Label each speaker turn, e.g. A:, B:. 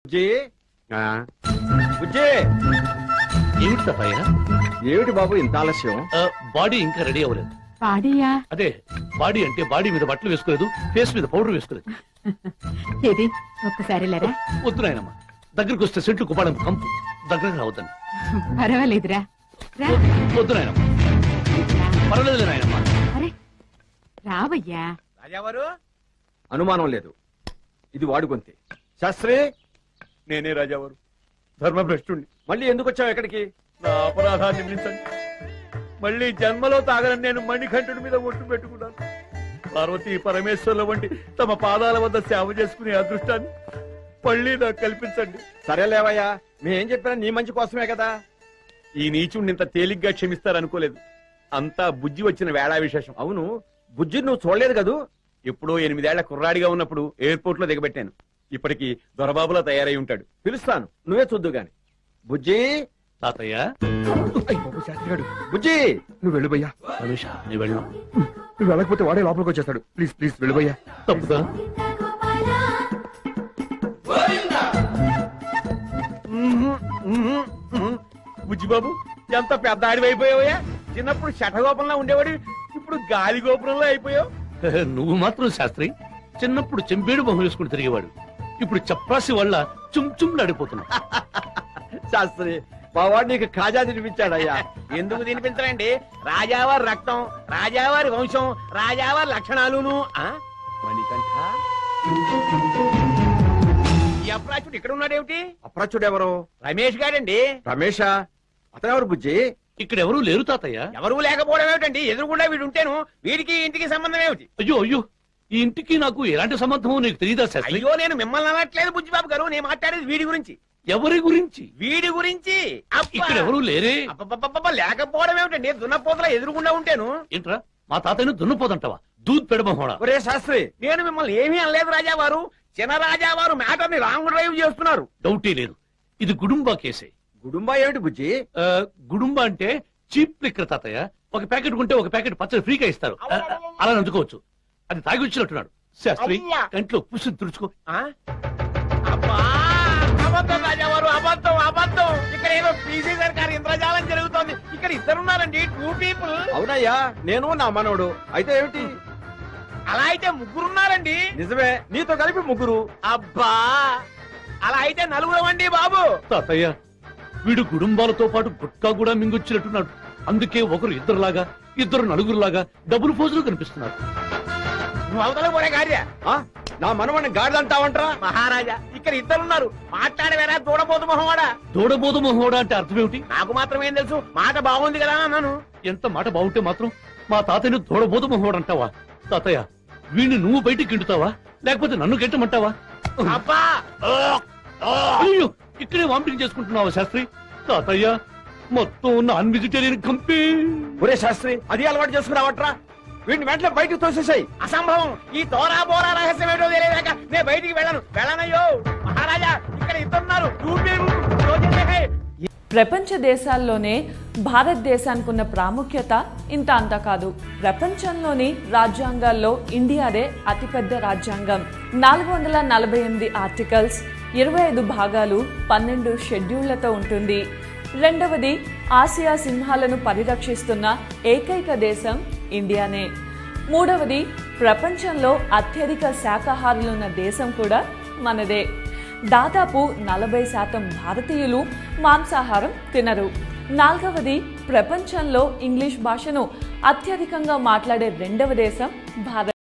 A: బుజ్జి
B: ఆ,
A: బుజ్జి
C: ఏమిటి తప్పయ్య
A: ఏమిటి బాబు ఇంత ఆలస్యం
C: బాడీ ఇంకా రెడీ అవ్వలేదు
D: పాడియా
C: అదే బాడీ అంటే బాడీ మీద బట్టలు వేసుకోలేదు ఫేస్ మీద పౌడర్ వేసుకోలేదు
D: ఏది ఒక్కసారి లేరా
C: వద్దు నాయనమ్మ దగ్గరికి వస్తే సెంట్లు కుప్పడం కంపు దగ్గరకు రావద్దని
D: పర్వాలేదురా రా.
C: వద్దు నాయనమ్మ పర్వాలేదు నాయనమ్మ
D: అరే రావయ్యా
A: రాజావారు అనుమానం లేదు ఇది వాడు గొంతే శాస్త్రి
B: నేనే రాజావారు ధర్మభ్రష్టుణ్ణి
A: మళ్ళీ ఎందుకు వచ్చావు ఎక్కడికి
B: నా అపరాధాన్ని మించండి మళ్ళీ జన్మలో తాగనని నేను మణికంఠుడి మీద ఒట్టు పెట్టుకున్నాను పార్వతీ పరమేశ్వర్ల వంటి తమ పాదాల వద్ద సేవ చేసుకునే అదృష్టాన్ని మళ్ళీ నాకు కల్పించండి
A: సరే లేవయ్యా మేం చెప్పినా నీ మంచి కోసమే కదా
B: ఈ నీచుడిని ఇంత తేలిగ్గా క్షమిస్తారనుకోలేదు అంతా బుజ్జి వచ్చిన వేళా విశేషం
A: అవును బుజ్జి నువ్వు చూడలేదు కదూ
B: ఎప్పుడో ఎనిమిదేళ్ల కుర్రాడిగా ఉన్నప్పుడు ఎయిర్పోర్ట్ లో దిగబెట్టాను ఇప్పటికి దొరబాబులా తయారై ఉంటాడు
A: పిలుస్తాను నువ్వే చూద్దు గాని బుజ్జి
C: తాతయ్య
A: బుజ్జి
E: నువ్వు వెళ్ళు భయ్యా
C: రమేష్ నీ వెళ్ళను
E: నువ్వు వెళ్ళకపోతే వాడే లోపలికి వచ్చేస్తాడు ప్లీజ్ ప్లీజ్ వెళ్ళు భయ్యా
C: తప్పుదా
B: బుజ్జిబాబు ఎంత పెద్ద ఆడివైపోయావయ్యా చిన్నప్పుడు శటగోపంలో ఉండేవాడి ఇప్పుడు గాలి గోపురంలో అయిపోయావు
C: నువ్వు మాత్రం శాస్త్రి చిన్నప్పుడు చెంపేడు మొహం వేసుకుని తిరిగేవాడు ఇప్పుడు చప్రాసి వల్ల చుమ్ చుమ్ నడిపోతున్నావు
A: శాస్త్రి మా వాడు నీకు కాజా తినిపించాడయ్యా
B: ఎందుకు తినిపించరండి రాజావారి రక్తం రాజావారి వంశం రాజావారి లక్షణాలును ఆ? మణికంఠ ఈ అప్రాచుడు ఇక్కడ ఉన్నాడేమిటి
A: అప్రచుడెవరు
B: రమేష్ గారండి
A: రమేషా అతనెవరు బుజ్జి
C: ఇక్కడ ఎవరు లేరు తాతయ్య
B: ఎవరు లేకపోవడం ఏమిటండి ఎదురుగుండా వీడు ఉంటేను వీడికి ఇంటికి సంబంధం ఏమిటి
C: అయ్యో అయ్యో ఈ ఇంటికి నాకు ఎలాంటి సంబంధమో నీకు తెలియదా శాస్త్రి
B: అయ్యో నేను మిమ్మల్ని అనట్లేదు బుజ్జిబాబు గారు నేను మాట్లాడేది వీడి గురించి
C: ఎవరి గురించి
B: వీడి గురించి అబ్బా!
C: ఇక్కడ ఎవరు లేరే
B: అబ్బబ్బబ్బబ్బ, లేకపోవడం ఏమిటండి దున్నపోతల ఎదురుగుండా ఉంటేను
C: ఏంట్రా మా తాతయ్యను దున్నపోదంటావా దూద్ పెడమహోడా
A: ఒరే శాస్త్రి
B: నేను మిమ్మల్ని ఏమీ అనలేదు రాజావారు చిన్న రాజావారు మ్యాటర్ ని రాంగ్ డ్రైవ్ చేస్తున్నారు
C: డౌటే లేదు ఇది గుడుంబా కేసే
A: గుడుంబా ఏమిటి బుజ్జి
C: ఆ, గుడుంబా అంటే చీప్ లిక్కర్ తాతయ్య ఒక ప్యాకెట్ కొంటే ఒక ప్యాకెట్ పచ్చడి ఫ్రీగా ఇస్తారు ఆ, అలా అందుకోవచ్చు అది తాగి వచ్చినట్టున్నాడు శాస్త్రి
B: అయ్యా.
C: కంట్లో పుసి తుడుచుకో
B: ఆ? అబ్బా అబద్ధం రాజావారు అబద్ధం అబద్ధం ఇక్కడ ఏదో పీసీ సర్కార్ ఇంద్రజాలం జరుగుతోంది ఇక్కడ ఇద్దరున్నారండి టూ పీపుల్
A: అవునయ్యా నేను నా మనవడు అయితే ఏమిటి
B: అలా అయితే ముగ్గురున్నారండి
A: నిజమే నీతో కలిపి ముగ్గురు
B: అబ్బా అలా అయితే నలుగురం అండి బాబు
C: తాతయ్య వీడు కుటుంబాలతో పాటు గుట్కా కూడా మింగొచ్చినట్టున్నాడు అందుకే ఒకరు ఇద్దరులాగా ఇద్దరు నలుగురులాగా డబుల్ ఫోజులు కనిపిస్తున్నారు
B: నువ్వు అవతల పోరే కార్య
A: ఆ? నా మనవడిని గాడిదంటావంటరా
B: మహారాజా ఇక్కడ ఇద్దరున్నారు మాట్లాడవేరా చూడబోతు మొహవాడా
C: దూడబోదు మొహోడా అంటే అర్థమేమిటి
B: నాకు మాత్రం ఏం తెలుసు మాట బాగుంది కదా అన్నాను
C: ఎంత మాట బాగుంటే మాత్రం మా తాతయ్యను దూడబోదు మొహోడు అంటావా తాతయ్య వీడిని నువ్వు బయటికి గింటుతావా లేకపోతే నన్ను గెట్టమంటావా
B: అబ్బా
C: అయ్యో ఇక్కడే వామిటింగ్ చేసుకుంటున్నావా శాస్త్రి తాతయ్య మొత్తం నాన్ వెజిటేరియన్ కంపే
A: ఒరే శాస్త్రి అది అలవాటు చేసుకున్నావట్రా వీడిని వెంటనే బయటకు తోసేసాయి
B: అసంభవం ఈ తోరా బోరా రహస్యం ఏంటో తెలియదాక నేను బయటికి వెళ్ళను వెళ్ళనయ్యో మహారాజా ఇక్కడ ఇద్దరున్నారు చూపేరు రోజులే.
F: ప్రపంచ దేశాల్లోనే భారతదేశానికి ఉన్న ప్రాముఖ్యత ఇంత అంత కాదు ప్రపంచంలోని రాజ్యాంగాల్లో ఇండియాదే అతిపెద్ద రాజ్యాంగం నాలుగు వందల నలభై ఎనిమిది ఆర్టికల్స్ ఇరవై ఐదు భాగాలు పన్నెండు షెడ్యూళ్లతో ఉంటుంది రెండవది ఆసియా సింహాలను పరిరక్షిస్తున్న ఏకైక దేశం ఇండియానే మూడవది ప్రపంచంలో అత్యధిక శాకాహారులున్న దేశం కూడా మనదే దాదాపు నలభై శాతం భారతీయులు మాంసాహారం తినరు నాలుగవది ప్రపంచంలో ఇంగ్లీష్ భాషను అత్యధికంగా మాట్లాడే రెండవ దేశం భారత్